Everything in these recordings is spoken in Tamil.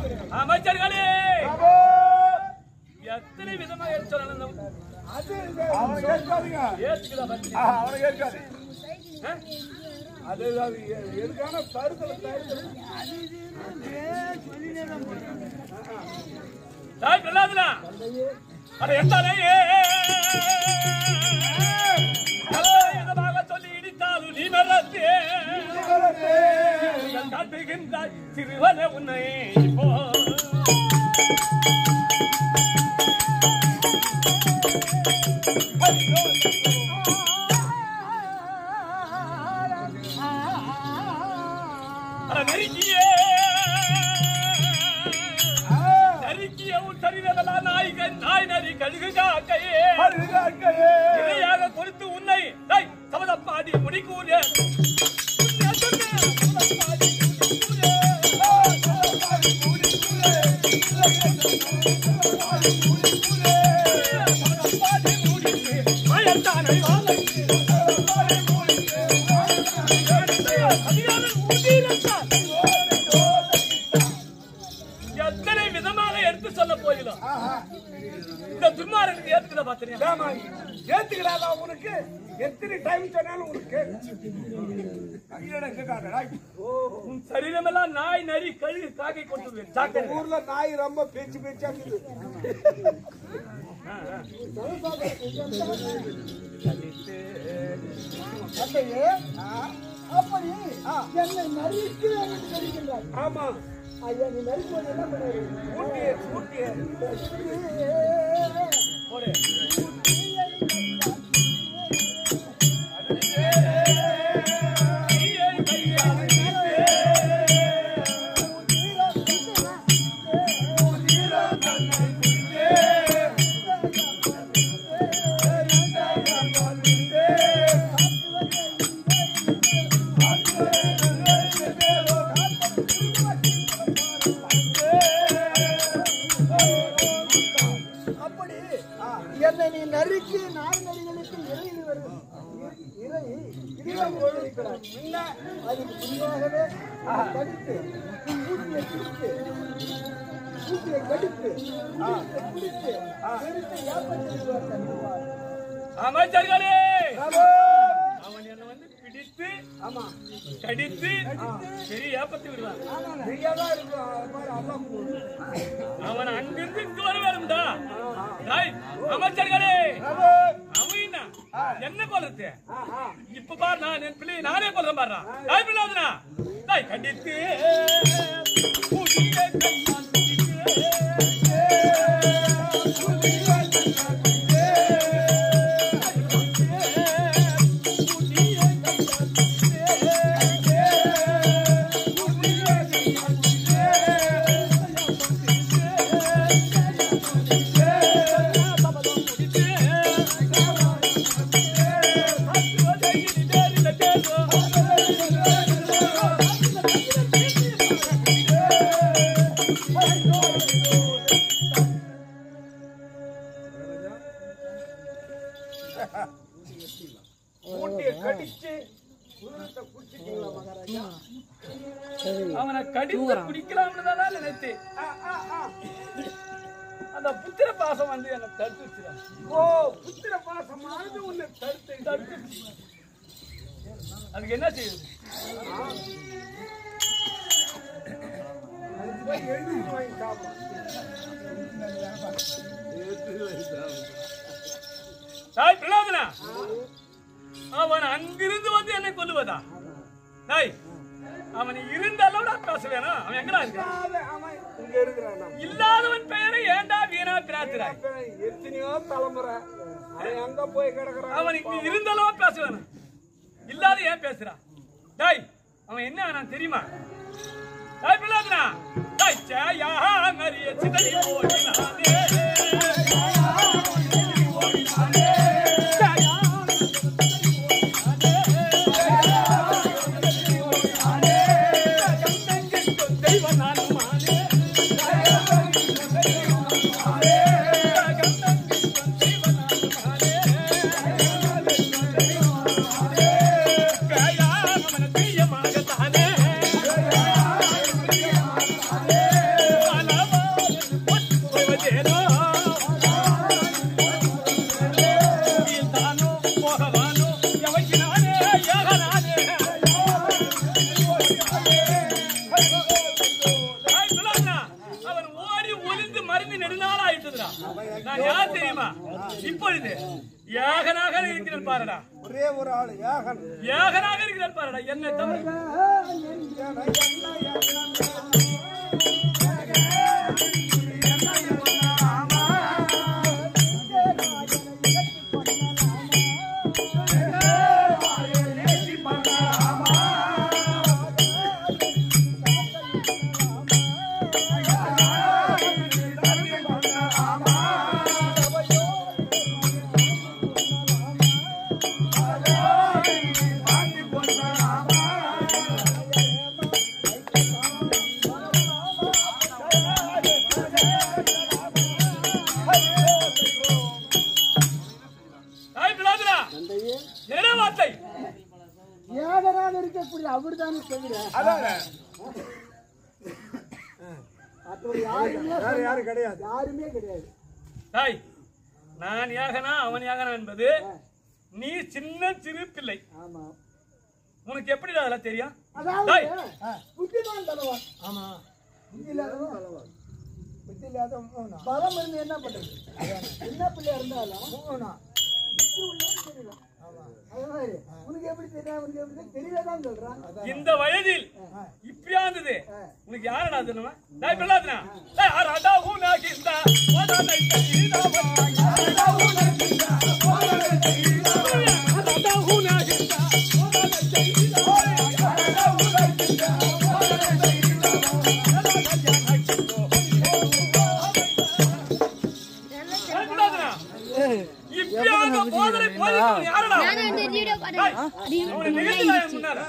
பண்ணுங்க அமைச்சர்களே ஆமா. எத்தனை விதமா எடுத்து சொல்லணும் அது அவனை ஏற்காதீங்க ஏத்துக்குதா பத்தி ஆஹா, அவனை ஏற்காது அது அது எ- எதுக்கான தருதல தருதல் தாய் பிரலாதனா அட எந்தாலே விதமாக சொல்லி இடித்தாலும் நீ மறந்தே காட்டுகின்றாய் சிறுவன உன்னை இப்போ அட நெருங்கியே நறுக்கிய உன் சரீரமெல்லாம் நாய் கண் நாய் நரி கழுகு காக்கையே அருகாக்கையே. இணையாக கொடுத்து உன்னை டேய், சபதப்பாடி முடிக்கூலே உன்னை சொன்ன சபதப்பாடி முடிக்கூலே. சபதப்பாடி முடிக்கு, மயத்தானை வாழைக்கு. அதிகாரம் ஊதியிலத்தான். எத்தனை விதமாக எடுத்து சொல்ல போகிறோம் ஆஹா. இந்த துன்மார்களுக்கு ஏத்துக்கிறத பாத்திரியா ஏம்மா, ஏத்துக்கிறாளா உனக்கு எத்தனை டைம் சொன்னாலும் உனக்கு கையில கேட்காதடா. உன் சரீரமெல்லாம் நாய் நரி கழுகு காக்கை கொண்டு இந்த சாக்கடை ஊர்ல நாய் ரொம்ப பேச்சு பேச்சா இருக்குது தந்தையே, அப்படி என்னை நரிக்கு என்று சொல்லுகின்றார். ஆமா ஐயா, நீ நரிக்கும்போது என்ன பண்ணுவீங்க? ஊட்டியே ஊட்டியே போடு நீயே கையால் அப்படி என்னை நீ நரிக்கு நாய் நரிகளுக்கு இறையில் வரும் இறை இடியால் ஓடிக்கிறார் அதுக்கு முன்பாகவே கடித்து ஊட்டியை பிடித்து ஊட்டியை கடித்து ஊட்டியை பிடித்து வெறுத்து ஏற்படுத்திடுவார் தருவார் அமைச்சர்களே ஆமா. அவன் என்ன வந்து பிடித்து ஆமா கடித்து பெரிய ஏப்பத்தி விடுவான் ஃப்ரீயாதான் இருக்கும் அது பாரு, அதான் போகுது. அவன் அங்கிருந்து இங்கு வர வேணும்டா டேய், அமைச்சர்களே அவன் என்ன என்ன கொல்றது இப்ப பாரு நான் என் பிள்ளையை நானே கொல்றேன் பாரு டேய் பிள்ளாதனா டேய் கண்டித்து புதிய கையால் ஊட்டியை கடிச்சு உதிரத்தை குடிச்சிட்டீங்களா மகாராஜா அவனை கடித்து குடிக்கலாம்னு தான் நினைத்தேன் அந்த புத்திர பாசம் வந்து என்ன தடுத்துச்சுடா ஓ புத்திர பாசமானது உன்னை தடுத்து தடுத்துச்சு அதுக்கு என்ன செய்யுது அதுக்கு போய் எழுதி வாங்கி சாப்பிடும் தாய் பிரலாதனா அவன் அங்கிருந்து வந்து என்னை கொல்லுவதா தாய் அவன் இருந்தாலும் நான் பேச வேணாம் அவன் எங்கடா இருக்கான் அவன் இங்க இருக்கிறான் இல்லாதவன் பெயரை ஏண்டா வீணா பிராத்துறாய் எத்தனையோ தலைமுறை அவன் எங்க போய் கிடக்குறான் அவன் இங்க இருந்தாலும் பேச வேணாம் இல்லாத ஏன் பேசுறான் டேய் அவன் என்ன நான் தெரியுமா டேய் பிரலாதனா டேய் சேயா மரிய சிதறி போயினானே தெய்வம் நானும் மானே கயாமன பிரியமாகத்தானே நெடுநாள் ஆயிட்டுதுடா நான் யார் தெரியுமா இப்பொழுது ஏகனாக இருக்கிறேன் பாருடா ஒரே ஒரு ஆளு ஏகன் ஏகனாக இருக்கிறேன் பாருடா என்ன தவிர தாய் பிளாதுரா தந்தையே என்ன வார்த்தை ஏகனாக இருக்கக்கூடிய அவர் தானே தவிர அதாங்க மற்றவர் யாருமே வேற யாரும் கிடையாது யாருமே கிடையாது தாய் நான் ஏகனா அவன் ஏகனா என்பது நீ சின்ன சிறு பிள்ளை ஆமா உனக்கு எப்படி அதெல்லாம் தெரியும் அதாவது டேய். புத்திமான் தலைவன் ஆமா புத்தி இல்லாதவன் தலைவன் புத்தி இல்லாத மூணா பலம் இருந்து என்ன பண்றது என்ன பிள்ளையா இருந்தாலும் மூணா புத்தி உள்ளவன் தெரியல அது மாதிரி உனக்கு எப்படி தெரியும் உனக்கு எப்படி தெரியும் தெரியலதான் சொல்றான் இந்த வயதில் இப்படியா இருந்தது உனக்கு யாரடா தெரியுமா டேய் பிள்ளாதுனா டேய் அரடா உனகிந்த வதனை செய்தவா அரடா உனகிந்த வதனை செய்தவா அரடா உனகிந்த வதனை செய்தவா அரடா உனகிந்த வதனை செய்தவா இப்படியாக போதனை போதித்தவன் யாரடா நான் இந்த வீடியோ பார்த்தேன் அவனை நிகழ்த்தினாயா முன்னால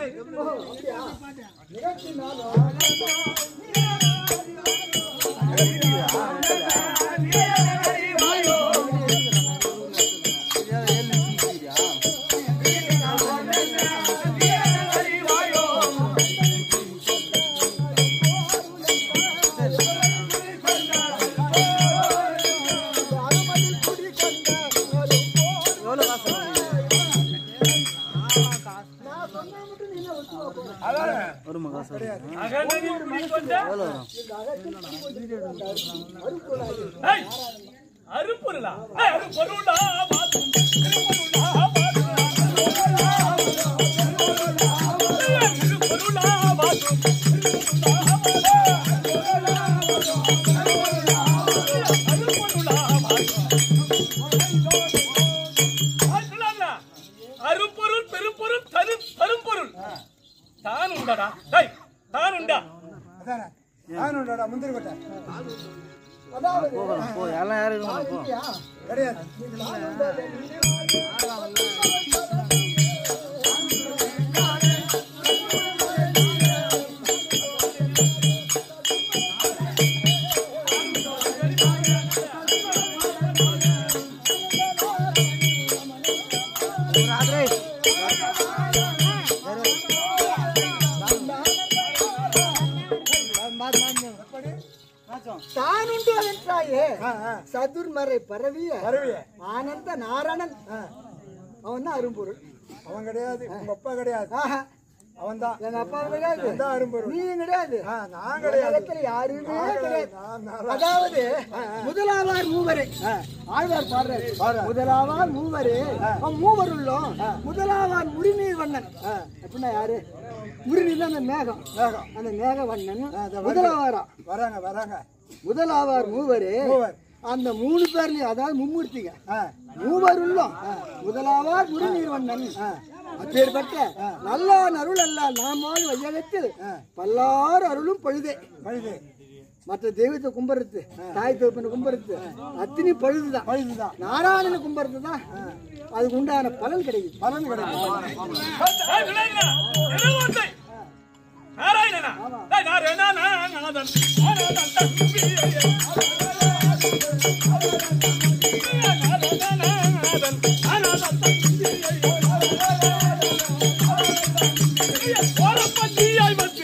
நான் சொன்னா மட்டும் நீ என்ன ஒத்துவா போ. அதாங்க அகநதி குடிக்கொண்ட இந்த அகத்தில் அருட்கொள்ளாது. ஏய், அருப்பொருளா ஏய், அருப்பொருளா வாசம், திருப்பொருளா வாசம், அருப்பொருளா வாசம், ஏய், திருப்பொருளா வாசம், திருப்பொருளா வாசம், அருப்பொருளா வாசம். ஆ, சொல்லாங்களா? அருப்பொருள் பெரும்பொருள் தரு தரும்பொருள் தான் உண்டடா டேய், தான் உண்டா அதானே நானும்டா முந்திரி கொட்டை அதாவது போய் கிடையாது தானுண்டு என்றாயே ஆ, ஆ. சதுர்மறை பரவிய பரவிய ஆனந்த நாரணன் அவன் தான் அரும்பொருள் அவன் கிடையாது உங்க அப்பா கிடையாது ஆஹா. அவன் தான் எங்க அப்பா கிடையாது தான் அரும்பொருள் நீயும் கிடையாது நான் கிடையாது உலகத்துல யாருமே கிடையாது நான் நான் அதாவது முதலாவார் மூவரே ஆழ்வார் பாடுறாரு முதலாவார் மூவரே அவன் மூவர் உள்ளோம் முதலாவார் முடிநீர் வண்ணன் அப்படின்னா யாரு முடிநீர் அந்த மேகம் மேகம் அந்த மேக வண்ணன் முதலாவாரா வராங்க வராங்க முதலாவார் மூவரே மூவர். அந்த மூணு பேர்லயும் அதாவது மும்மூர்த்திங்க ஆ மூவர் உள்ளோம் முதலாவார் முருநீர் வண்ணன் அப்பேற்பட்ட நல்லான் அருள் அல்ல நாமால் வையகத்தில் பல்லார் அருளும் பழுதே பழுது மற்ற தெய்வத்தை கும்பிடுறது தாய் தகப்பனை கும்பிடுறது அத்தனை பழுதுதான் பழுதுதான் நாராயணனை கும்பிடுறது தான் அதுக்கு உண்டான பலன் கிடைக்குது பலன் கிடைக்கும் ஏய், விநாயகனா, என்ன வார்த்தை? நாராயணனா? ஏய், நாராயணனா, நாதன், நாராயணன் தம்பியே. நாராயணனா, நாதன், நாராயணன் தம்பியே. ஓரப்பந்தியாய் வந்து.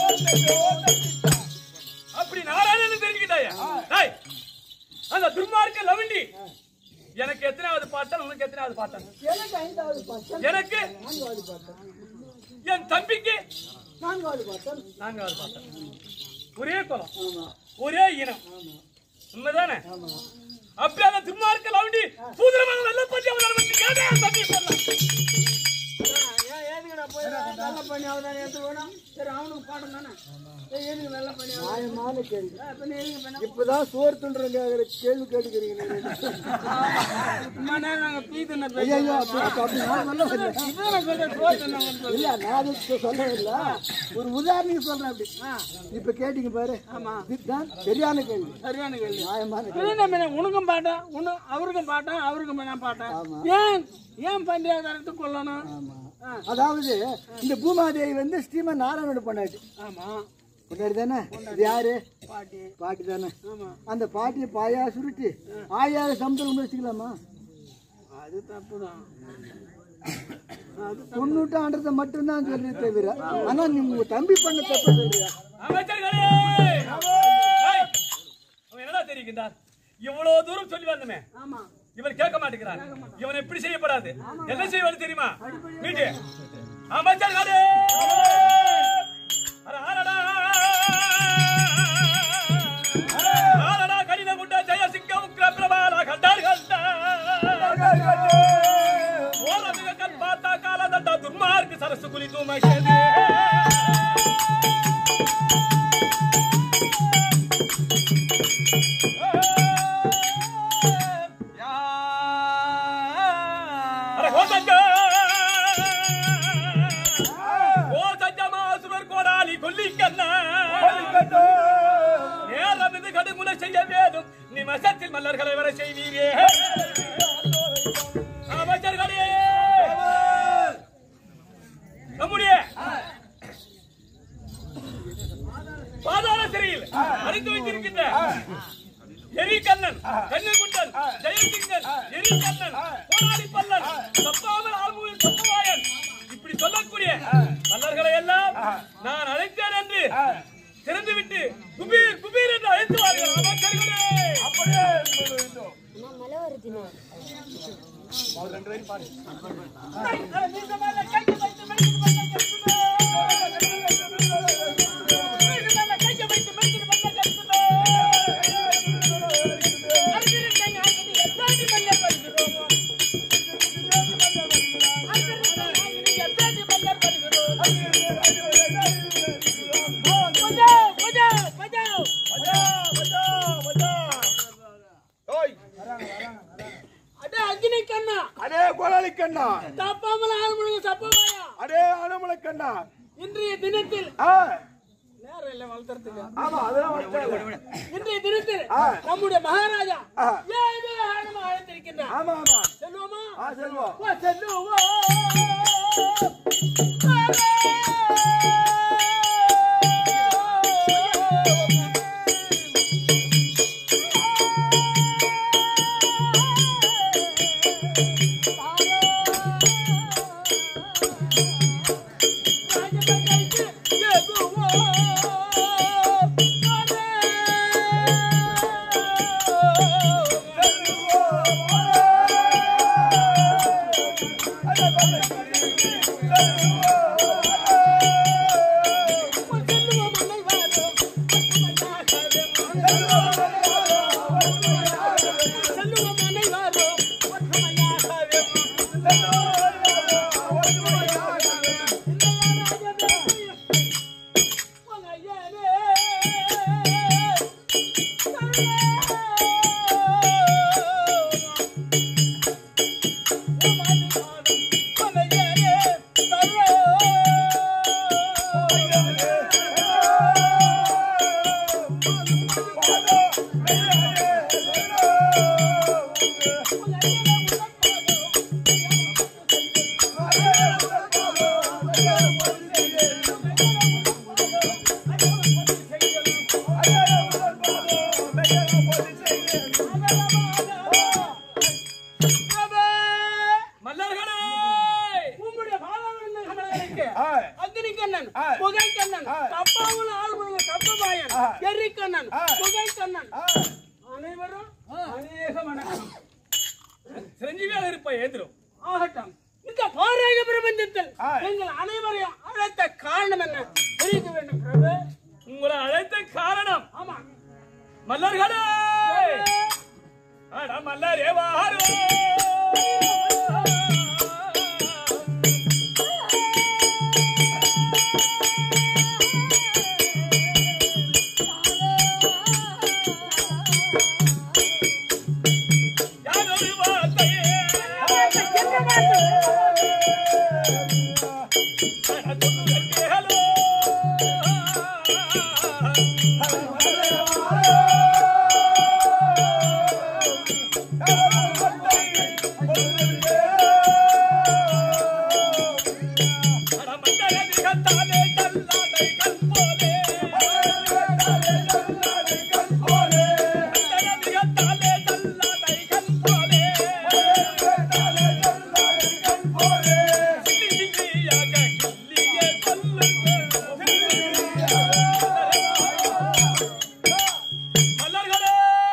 அப்படி நாராயணன் தெரிஞ்சுக்கிட்டாயா ஏய், அந்த துர்மார்க்க லவண்டி எனக்கு எத்தனாவது பாட்டன் உனக்கு எத்தனாவது பாட்டன் எனக்கு ஐந்தாவது பாட்டம் எனக்கு நான்காவது பாட்டம் என் தம்பிக்கு நான்காவது பாட்டம் நான்காவது பாட்டம் ஒரே குலம் ஒரே இனம் உண்மைதானே அப்படியே அந்த திருமார்க்க லவுண்டி பூதரமாக வெள்ள பற்றி அவதாரம் பண்ணி கேட்டே தண்ணி சொல்லலாம் ஏன் ஏதுக்குடா போய் வெள்ளை பண்ணி அவதாரம் ஏத்துக்கணும் சரி அவனுக்கு பாடம் தானே ஏய், எதுக்கு வெள்ளை பண்ணி அவதாரம் நியாயமான கேள்வி அப்ப நீ எதுக்கு பண்ண இப்பதான் சோறு துண்டுறங்க கேள்வி கேட்டுக்கிறீங்க நீங்க. சும்மா நேரம் நாங்க பீ தின்ன ஐயா, ஐயா, அப்படி- அப்படி- அப்படி நான் சொல்ல வரல. இப்பதான் நான் சொல்றேன் சோறு தின்னவங்கன்னு சொல்லி. இல்ல நான் அது இப்ப சொல்லவே இல்ல ஒரு உதாரணம் சொல்றேன் அப்படி இப்ப கேட்டீங்க பாரு இதுதான் சரியான கேள்வி சரியான கேள்வி நியாயமான கேள்வி இது நம்ம என்ன, உனக்கும் பாட்டேன் உன அவருக்கும் பாட்டேன் அவருக்கும் நான் பாட்டேன் ஏன் ஏன் பண்டிகாரத்துக்கு கொல்லணும் ஆ, அதாவது இந்த பூமாதேவி வந்து ஸ்ரீமன் நாராயணோட பொண்டாட்டி ஆமா பொண்டாட்டி தானே இது யாரு பாட்டி பாட்டி தானே ஆமா அந்த பாட்டியை பாயா சுருட்டி ஆயிரம் சம்பளம் வச்சுக்கலாமா அது தப்புதான் அது தொண்ணூற்றாண்டத்தை மட்டும்தான் சொல்றே தவிர ஆனா நீ உங்க தம்பி பண்ண தப்பு சொல்றியா அமைச்சர்களே ஏய், அவன் என்னடா தெரிவிக்கின்றார் இவ்வளவு தூரம் சொல்லி வந்தமே ஆமா இவன் கேட்க மாட்டேங்கிறான் இவன் எப்படி செய்யப்படாது என்ன செய்வது தெரியுமா மீட்டு அமைச்சர்களே அட, ஆரடா. ஆரடா, கடின குண்ட ஜெயசிங்க உக்ர பிரபால கண்டார் கண்டார். ஓலமிக கண் பார்த்தா காலதண்டா துர்மார்க்கு சரசு குலித்து மகிழ்ந்தே. அட கோசங்க கோசஞ்சமாசுரர் கோடாலி கொல்லிக்கண்ணா நேரம் இது கடுமுனை செய்ய வேதும் நிமசத்தில் மல்லர்களை வர செய்வீரே அமைச்சர்களே நம்முடைய பாதாள சிறையில் அடைந்து வைத்திருக்கின்ற எரிகண்ணன் கன்னிகுண்டன் ஜெயசிங்கன் எரிகண்ணன் போராளி பல்லன் தப்பாமல் ஆழ்முகில் தப்புவாயன் இப்படி சொல்லக்கூடிய மன்னர்களை எல்லாம் நான் அழைத்தேன் என்று திறந்து விட்டு குபீர் குபீர் என்று அழைத்து வாருங்கள் அமைச்சர்களே அப்படியே சொல்ல வேண்டும். மழை வருதுண்ணா ஓய், அக்னி கண்ணா அடே கோலாளி கண்ணா தப்பாமல் ஆழ்மொழி சப்பமாயா அடே அனுமலை கண்ணா இன்றைய தினத்தில் ஆ, நேரம் இல்லை வளர்த்துறதுக்கு ஆமா அதெல்லாம் வச்சாங்க. இன்றைய தினத்தில் ஆ. நம்முடைய மகாராஜா ஆ. ஏதோ ஆழமா அழைத்திருக்கின்றார் ஆமா ஆமா செல்வமா ஆ செல்வம் வா, செல்லுவா மன்னர்களே உம்முடைய பாதாள கமலங்களுக்கு ஆ, அக்னிகண்ணன் ஆ. புகைக்கண்ணன் ஆ. தப்பாவுல ஆழ்வர்கள் தப்பபாயன் ஆ. எரிக்கண்ணன் ஆ. புகைக்கண்ணன் ஆ, அனைவரும் அநேக வணக்கம் சிரஞ்சீவியாக இருப்ப ஏந்திரும் ஆகட்டும் இந்த பாராக பிரபஞ்சத்தில் ஆ. எங்கள் அனைவரையும் அழைத்த காரணம் என்ன தெரிவிக்க வேண்டும் பிரபு உங்களை அழைத்த காரணம் ஆமா மல்லர்களே அட மல்லரே வாரோ யாரொரு வார்த்தையே அட சொல்லுங்க கேளோ அட மந்தர மிகத்தாலே தள்ளாடை கண் போலே மந்தர மிகத்தாலே தள்ளாடை கண் போலே சில்லி சில்லியாக கிள்ளியே சொல்லுங்கள் மலர்களே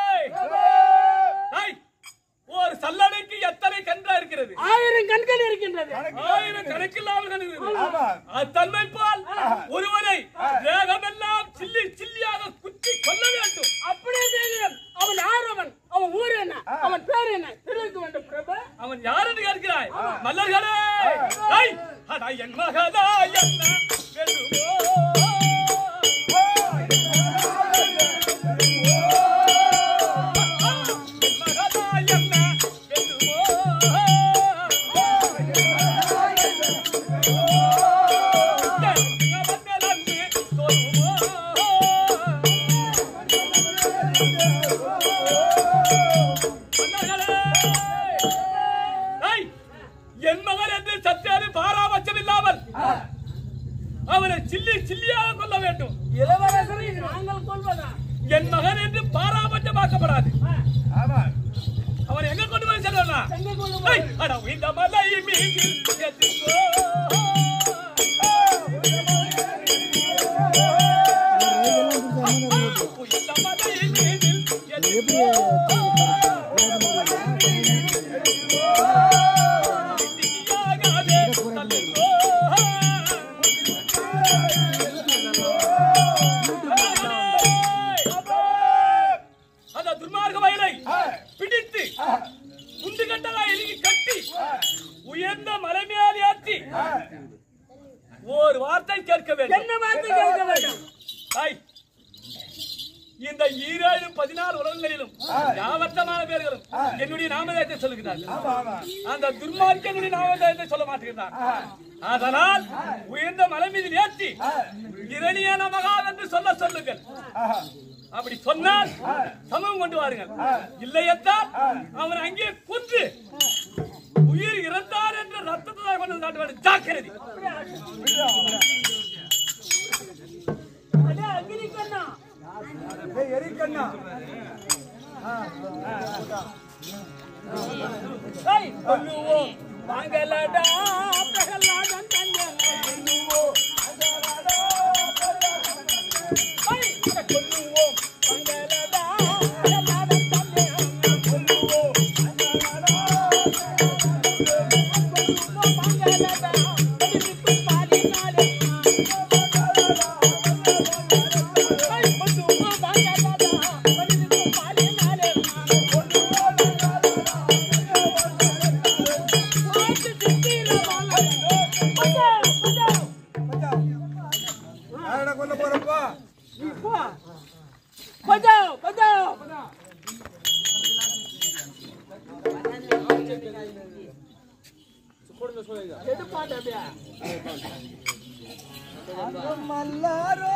ஐ, ஒரு சல்லடைக்கு எத்தனை கன்றா இருக்கிறது ஆயிரம் கண்கள் இருக்கின்றது ஆயிரம் கணக்கில்லாமல் இருக்கிறது அத்தன்மை போல் ஒருவனை தேகமெல்லாம் சில்லி சில்லியாக குத்தி கொல்ல வேண்டும் அப்படியே செய்கிறேன் அவன் யார் அவன் அவன் ஊர் என்ன அவன் பேர் என்ன தெரிவிக்க வேண்டும் பிரபு அவன் யார் என்று கேட்கிறாய் மல்லர்களே ஐ, அடா என் மகதா என்ன வெல்லுமோ? என் மகதா என்ன வெல்லுமோ? என் மகன் அன்பு தோல்வுமோ? ஏய், என் மகன் என்று சற்றேறு பாராபட்சம் இல்லாமல் அவனை சில்லி சில்லியாக கொள்ள வேண்டும் இளவரசரை நாங்கள் கொள்வதா என் மகன் என்று பாராபட்சமாக்கப்படாது அவனை எங்க கொண்டு போய் செல்வனா எங்க கொண்டு ஏய், அட இந்த மலை மீதில் எதிர்கோ. இந்த மலை மீதில் எதிர்கோ. தியாகாதே தள்ளுகோ. அந்த துர்மார்க்க வயலை பிடித்து குண்டு கட்டலா எலிக்கு கட்டி உயர்ந்த மலை மேல் ஏற்றி ஒரு வார்த்தை கேட்க வேண்டும் என்ன வார்த்தை கேட்க வேண்டும் ஐய், இந்த ஈரேழு பதினாறு உலகங்களிலும் யாவட்டமான பேர்களும் என்னுடைய நாமதேயத்தை சொல்லுகிறார்கள் அந்த துர்மார்க்கனுடைய நாமதேயத்தை சொல்ல மாட்டேங்கிறார் அதனால் உயர்ந்த மலை மீது ஏற்றி இரணிய நமகா என்று சொல்ல சொல்லுங்கள் அப்படி சொன்னால் சமம் கொண்டு வாருங்கள் இல்லையென்றால் அவன் அங்கே கொன்று உயிர் இறந்தார் என்ற ரத்தத்தை கொண்டு வந்து காட்ட வேண்டும் ஜாக்கிரதை அடே அக்னி கண்ணா எரிக்கண்ணா ஏய் கொல்லுவோம் வாங்கலடா பிரகலாதன் தஞ்சன் கொல்லுவோம் ஏய் கொல்லுவோம் வாங்கலடா பிரகலாதன் தஞ்சன் கொல்லுவோம் கொல்லுவோம் வாங்கலடா பதினிக்கும் பாலினாலே ஏய் கொல்லுவோம் வாங்கலடா பதினிக்கும் பாலினாலே யாரடா கொல்ல போறப்பா பஜாவ் பஜாவ் எடுப்பாட்டு அப்படியா மல்லாரோ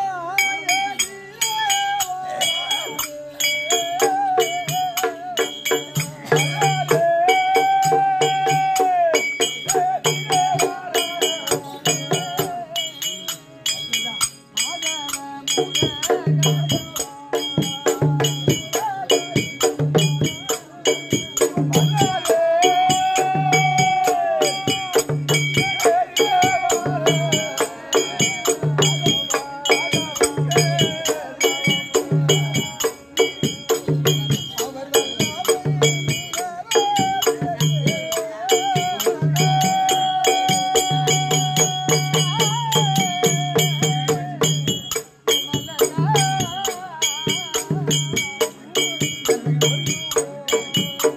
ஆ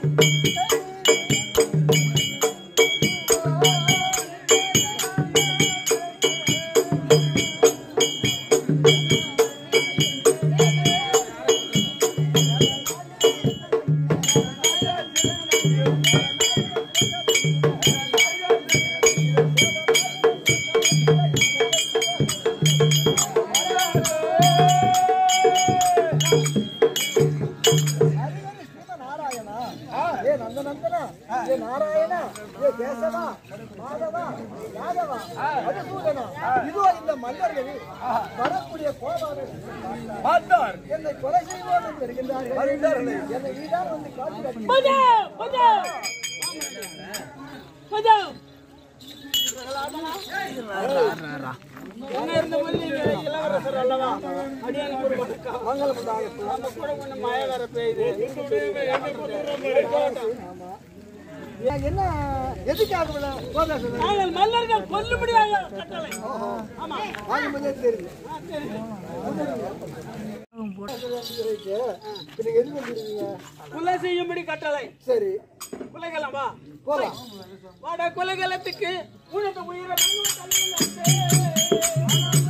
ஹரிஹரி ஸ்ரீம நாராயணா ஏ நந்தநந்தனா ஏ நாராயணா ஏ கேசவா மாதவா யாதவா மதுசூதனா இதோ இந்த மன்னர்கள் வரக்கூடிய கோபாலை பார்த்தார் என்னை கொலை செய்வோம் என்று வருகின்றார்கள் வருகின்றார்களே. என்னை ஈடான் வந்து காட்சி காட்டி கொஞ்சம் கொஞ்சம் கொஞ்சம் என்ன இருந்த போது நீங்க இளவரசர் அல்லவா அடியானுக்கு ஒரு வணக்கம் மங்களம் உண்டாகட்டும். நம்ம கூட கொஞ்சம் மழை வர பெய்யுது ஏன் என்ன எதுக்காக இவ்வளவு கோபம் சொல்றீங்க? நாங்கள் மன்னர்கள் கொல்லுபடியாக கட்டளை ஆமா வாங்கும்போதே தெரியுது ஆ, சரி. பின்ன எது வந்துருக்கீங்க கொலை செய்யும்படி கட்டளை சரி கொலைகளம் வா போலாம் வாடா கொலைகளத்துக்கு உனக்கு உயிரை வாங்குவ தலைவன்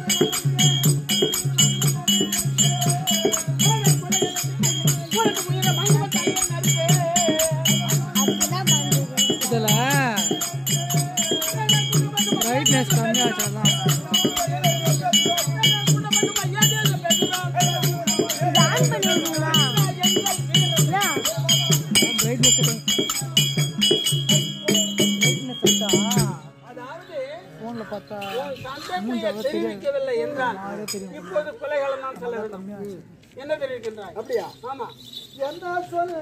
உனக்கு உயிரை வாங்குவ தலைவன் இதுல பிரைட்னஸ் கம்மியாச்சாதான் பிரைட்னஸ் பிரைட்னஸ் வச்சா அதாவது போன்ல பார்த்தா உன் சந்தேகத்தை தெரிவிக்கவில்லை என்றால் இப்போது கொலைகளம் நான் சொல்ல வேண்டும் என்ன தெரிவிக்கின்றாய் அப்படியா ஆமா என்ன சொல்லு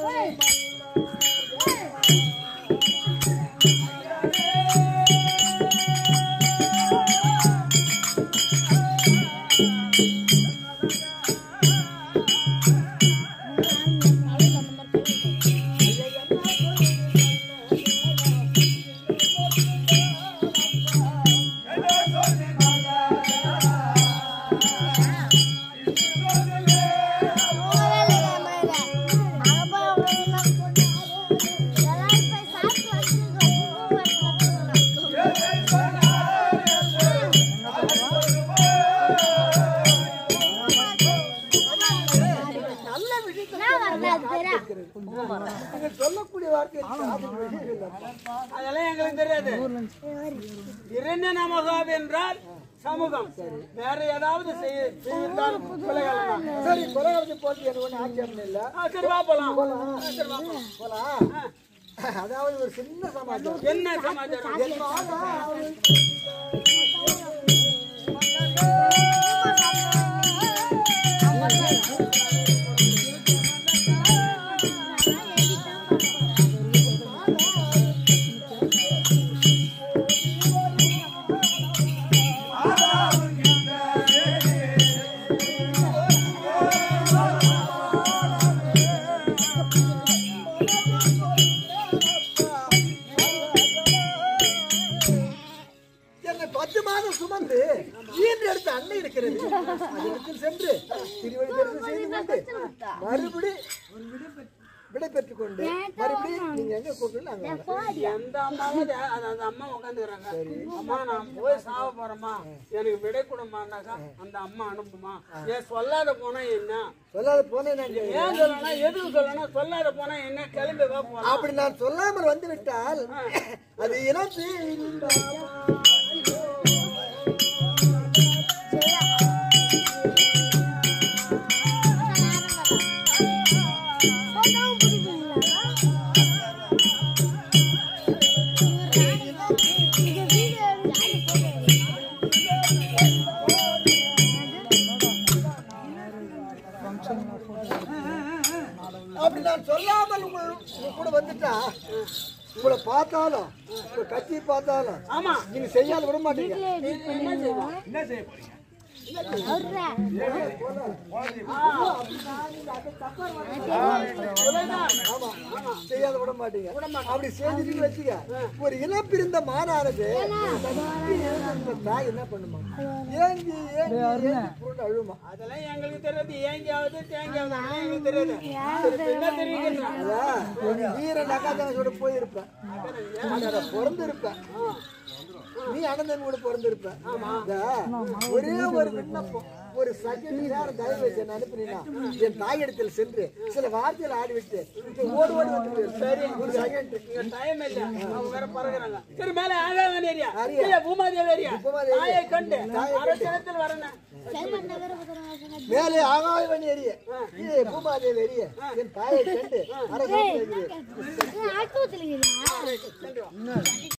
நீங்க சொல்லக்கூடிய வார்த்தை காதில் விழுகவில்லை. அதெல்லாம் எங்களுக்கு தெரியாது இரண்ய நமகாப் என்றால் சமூகம் வேற ஏதாவது செய்ய செய்தால் கொலைகளம் தான். சரி கொலகாலத்தை போட்டு எனக்கு ஒன்றும் ஆட்சேபம் இல்லை ஆ, சரி வா போலாம் ஆ, சரி வா போலாம். போலாம் அதாவது ஒரு சின்ன சமாச்சாரம் என்ன சமாச்சாரம் என் மாமா என்னை பத்து மாதம் சுமந்து ஈன்று எடுத்த அன்னை இருக்கிறது அதற்கு சென்று திருவடி தரிசனம் செய்து கொண்டு மறுபடி விடை பெற்றுக் கொண்டு மறுபடி நீங்க எங்க கூப்பிட்டு நாங்க எந்த அம்மாவும் அது- அது அந்த அம்மா உட்காந்துக்கிறாங்க அம்மா நான் போய் சாவ போறேம்மா எனக்கு விடை கொடுமான்னாக்கா அந்த அம்மா அனுப்புமா ஏன் சொல்லாத போனா என்ன சொல்லாத போனேன் நாங்க ஏன் சொல்லணும் எதுக்கு சொல்லணும் சொல்லாத போனா என்ன கிளம்பி வா போலாம் அப்படி நான் சொல்லாமல் வந்து விட்டால் அது இனத்து அப்படி நான் சொல்லாமல் உங்க உங்க கூட வந்துட்டா உங்களை பார்த்தாலும் உங்க கட்சி பார்த்தாலும் ஆமா நீங்க செய்யாத விட மாட்டீங்க என்ன செய்ய போறீங்க ஆமா செய்யாத விட மாட்டீங்க அப்படி செஞ்சுட்டு வச்சுக்க ஒரு இனப்பிரிந்த மானானது தப்பி எழுந்திருந்த தாய் என்ன பண்ணுமா ஏங்கி ஏங்கி ஏங்கி புரண்டு அழுமா அதெல்லாம் எங்களுக்கு தெரியாது ஏங்கியாவது தேங்கியாவது அதெல்லாம் எங்களுக்கு தெரியாது சரி, என்ன தெரிவிக்கின்றான் அதான் வீர நகாதனோட போயிருப்பேன் ஆனா பிறந்து இருப்பேன் நீ அனந்தன் கூட பிறந்திருப்ப இந்த ஒரே ஒரு விண்ணப்பம் ஒரு செகண்ட் நேரம் தயவு வச்சு என்ன அனுப்புனீங்கன்னா என் தாயிடத்தில் சென்று சில வார்த்தைகள் ஆடிவிட்டு இங்க ஓடி ஓடி வந்து சரி ஒரு செகண்ட் இங்க டைம் இல்ல அவங்க வேற பறக்குறாங்க சரி மேல ஆகாவன் ஏரியா ஏரியா. இல்ல பூமாதேவி ஏரியா பூமாதேவி. தாயை கண்டு தாயை கண்டு. அரசனத்தில் வரணும் மேலே ஆகாயவன் எரிய கீழே பூமாதேவி எரிய என் தாயை கண்டு அரசு ஆட்டு ஊத்துலீங்களா